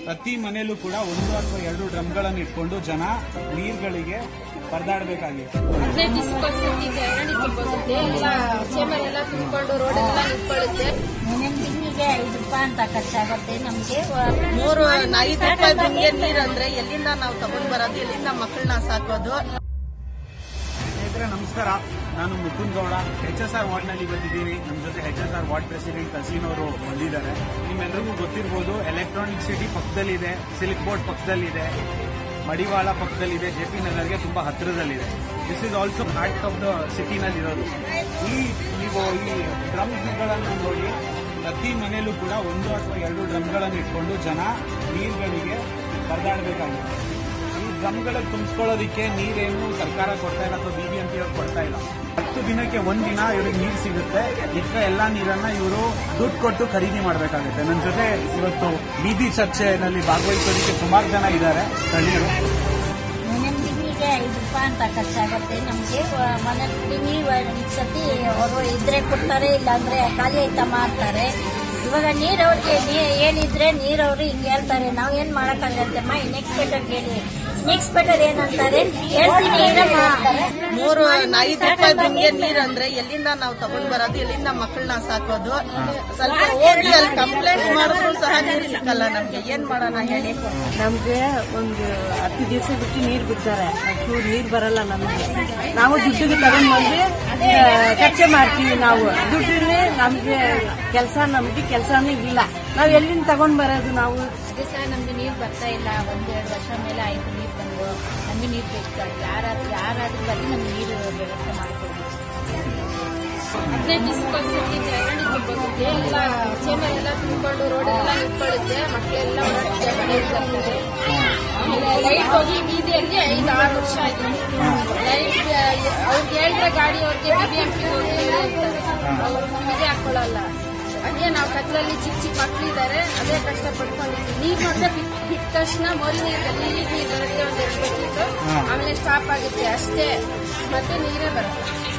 ಪ್ರತಿ ಮನೆಯಲ್ಲೂ ಕೂಡ ಒಂದು ಅಥವಾ ಎರಡು ಡ್ರಮ್ಗಳನ್ನು ಇಟ್ಕೊಂಡು ಜನ ನೀರ್ಗಳಿಗೆ ಪರದಾಡಬೇಕಾಗಿದೆ ಹದಿನೈದು ದಿವಸಕ್ಕೊಂದ್ಸತಿ ಚರಂಡಿ ತುಂಬೋಗುತ್ತೆ ಎಲ್ಲ ಚೇಂಬರ್ ಎಲ್ಲ ತುಂಬಿಕೊಂಡು ರೋಡ್ ಎಲ್ಲ ನಿಂತ್ಕೊಳ್ಳುತ್ತೆ ಒಂದೊಂದು ತಿಂಗಳಿಗೆ ಐದು ರೂಪಾಯಿ ಅಂತ ಖರ್ಚಾಗುತ್ತೆ ನಮ್ಗೆ ಮೂರು ಐದು ರೂಪಾಯಿ ಬಿಂಗೆ ನೀರಂದ್ರೆ ಎಲ್ಲಿಂದ ನಾವು ತಗೊಂಡ್ ಬರೋದು ಎಲ್ಲಿಂದ ಮಕ್ಕಳನ್ನ ಸಾಕೋದು ಸ್ನೇಹಿತರೆ ನಮಸ್ಕಾರ ನಾನು Mukund Gowda H S R ವಾರ್ಡ್ನಲ್ಲಿ ಬಂದಿದ್ದೀನಿ ನಮ್ಮ ಜೊತೆ H S R ward president Taseen ಅವರು ಬಂದಿದ್ದಾರೆ ನಿಮ್ಮೆಲ್ಲರಿಗೂ ಗೊತ್ತಿರ್ಬೋದು ಎಲೆಕ್ಟ್ರಾನಿಕ್ ಸಿಟಿ ಪಕ್ಕದಲ್ಲಿದೆ ಸಿಲ್ಕ್ ಬೋರ್ಡ್ ಪಕ್ಕದಲ್ಲಿದೆ ಮಡಿವಾಳ ಪಕ್ಕದಲ್ಲಿದೆ ಜೆ ಪಿ ನಗರ್ಗೆ ತುಂಬಾ ಹತ್ತಿರದಲ್ಲಿದೆ this is also part of the ಸಿಟಿನಲ್ಲಿರೋದು ಈ ನೀವು ಈ ಡ್ರಮ್ಸ್ಗಳನ್ನು ನೋಡಿ ಪ್ರತಿ ಮನೆಯಲ್ಲೂ ಕೂಡ ಒಂದು ಅಥವಾ ಎರಡು ಡ್ರಮ್ಗಳನ್ನು ಇಟ್ಕೊಂಡು ಜನ ನೀರ್ಗಳಿಗೆ ಪರದಾಡಬೇಕಾಗಿದೆ ಈ ಡ್ರಮ್ಗಳಿಗೆ ತುಂಬಿಸ್ಕೊಳ್ಳೋದಕ್ಕೆ ನೀರೇನು ಸರ್ಕಾರ ಕೊಡ್ತಾ ಇಲ್ಲ ಅಥವಾ ಬಿಬಿಎಂಪಿ ಅವ್ರು ಕೊಡ್ತಾ ಇಲ್ಲ ಹತ್ತು ದಿನಕ್ಕೆ ಒಂದ್ ದಿನ ಇವ್ರಿಗೆ ನೀರು ಸಿಗುತ್ತೆ ಇಕ್ಕ ಎಲ್ಲಾ ನೀರನ್ನ ಇವರು ದುಡ್ಡು ಕೊಟ್ಟು ಖರೀದಿ ಮಾಡಬೇಕಾಗುತ್ತೆ ನನ್ನ ಜೊತೆ ಇವತ್ತು ಬೀದಿ ಚರ್ಚೆನಲ್ಲಿ ಭಾಗವಹಿಸೋದಕ್ಕೆ ಸುಮಾರು ಜನ ಇದ್ದಾರೆ ಸ್ಥಳೀಯರು ಒಂದೊಂದು ತಿಂಗಳಿಗೆ ಐದು ರೂಪಾಯಿ ಅಂತ ಖರ್ಚಾಗುತ್ತೆ ನಮ್ಗೆ ಮನೆ ತಿಂಗಿ ಒಂದ್ ಸತಿ ಅವರು ಇದ್ರೆ ಕೊಡ್ತಾರೆ ಇಲ್ಲಾಂದ್ರೆ ಖಾಲಿ ಐತ ಮಾಡ್ತಾರೆ ಇವಾಗ ನೀರವ್ರಿಗೆ ಏನಿದ್ರೆ ನೀರವ್ರು ಹಿಂಗೆ ಹೇಳ್ತಾರೆ ನಾವ್ ಏನ್ ಮಾಡಕ್ಕಾಗತ್ತಮ್ಮ ಇನ್ಎಕ್ಸ್ಪೆಕ್ಟೆಡ್ ಹೇಳಿ ಇನ್ಎಕ್ಸ್ಪೆಕ್ಟೆಡ್ ಏನಂತಾರೆ ಹೇಳ್ತೀನಿ ಇರಮ್ಮ ಮೂರು ಐದು ರೂಪಾಯಿ ಬಿಂಗೆ ನೀರಂದ್ರೆ ಎಲ್ಲಿಂದ ನಾವು ತಗೊಂಡ್ ಬರೋದು ಎಲ್ಲಿಂದ ಮಕ್ಕಳನ್ನ ಸಾಕೋದು ಸ್ವಲ್ಪ ಹೋಗಿ ಅಲ್ಲಿ ಕಂಪ್ಲೇಂಟ್ ಮಾಡಿದ್ರು ಸಹ ನೀರು ಸಿಕ್ಕಲ್ಲ ನಮ್ಗೆ ಏನ್ ಮಾಡೋಣ ಹೇಳಿ ನಮ್ಗೆ ಒಂದು ಹತ್ತು ದಿವಸ ಬಿಟ್ಟು ನೀರು ಬಿಡ್ತಾರೆ ಅದು ನೀರು ಬರಲ್ಲ ನಮ್ಗೆ ನಾವು ದುಡ್ಡಿಗೆ ತಗೊಂಡ್ ಬಂದು ಆ, ಖರ್ಚು ಮಾಡ್ತೀವಿ ನಾವು ದುಡ್ಡಿನ ನಮ್ಗೆ ಕೆಲಸ ನಮ್ಗೆ ಕೆಲಸನೇ ಇಲ್ಲ ನಾವ್ ಎಲ್ಲಿಂದ ತಗೊಂಡ್ ಬರೋದು ನಾವು ಅದೇ ಸರ್ ನಮ್ಗೆ ನೀರು ಬರ್ತಾ ಇಲ್ಲ ಒಂದ್ ಎರಡು ವರ್ಷ ಮೇಲೆ ಆಯ್ತು ನೀರು ಬಂದು ನಮ್ಗೆ ನೀರು ಬೇಕು ಸರ್ ಯಾರಾದ್ರೂ ಯಾರಾದ್ರೂ ಬರೀ ನಮ್ಗೆ ನೀರು ವ್ಯವಸ್ಥೆ ಮಾಡಿಕೊಡಿ ಹದಿನೈದು ದಿವಸಕ್ಕೊಂದ್ಸತಿ ಚರಂಡಿ ತುಂಬೋಗುತ್ತೆ ಎಲ್ಲ ಚೇಂಬರ್ ಎಲ್ಲ ತುಂಬಿಕೊಂಡು ರೋಡ್ ಎಲ್ಲ ನಿಂತ್ಕೊಳ್ಳುತ್ತೆ ಮಕ್ಕಳೆಲ್ಲ ಓಡಾಡ್ತಾರೆ ಮನೆಗೆ ಬರ್ತಾರೆ ಆಮೇಲೆ ಲೈಟ್ ಹೋಗಿ ಬೀದಿಯಲ್ಲಿ ಐದು ಆರು ವರ್ಷ ಆಗಿದೆ ಲೈಟ್ ಅವ್ರಿಗೆ ಹೇಳಿದ್ರೆ ಗಾಡಿ ಅವ್ರಿಗೆ ಬಿಬಿಎಂಪಿ ಹೋಗಿ ಹೇಳ್ತಾರೆ ಅವ್ರು ನಮಗೆ ಹಾಕೊಳ್ಳಲ್ಲ ಅದೇ ನಾವು ಕತ್ಲಲ್ಲಿ ಚಿಕ್ಕ ಚಿಕ್ಕ ಮಕ್ಕಳಿದ್ದಾರೆ ಅದೇ ಕಷ್ಟ ಪಡ್ಕೊಂಡಿದ್ವಿ ನೀರ್ ನೋಡಿದ್ರೆ ಬಿಟ್ ಬಿಟ್ಟ ತಕ್ಷಣ ಮೋರಿ ನೀರು ನೀರಿಗೆ ನೀರು ಬರುತ್ತೆ ಒಂದ್ ಎರಡು ಬಕೆಟ್ ಆಮೇಲೆ ಸ್ಟಾಪ್ ಆಗುತ್ತೆ ಅಷ್ಟೇ ಮತ್ತೆ ನೀರೇ ಬರುತ್ತೆ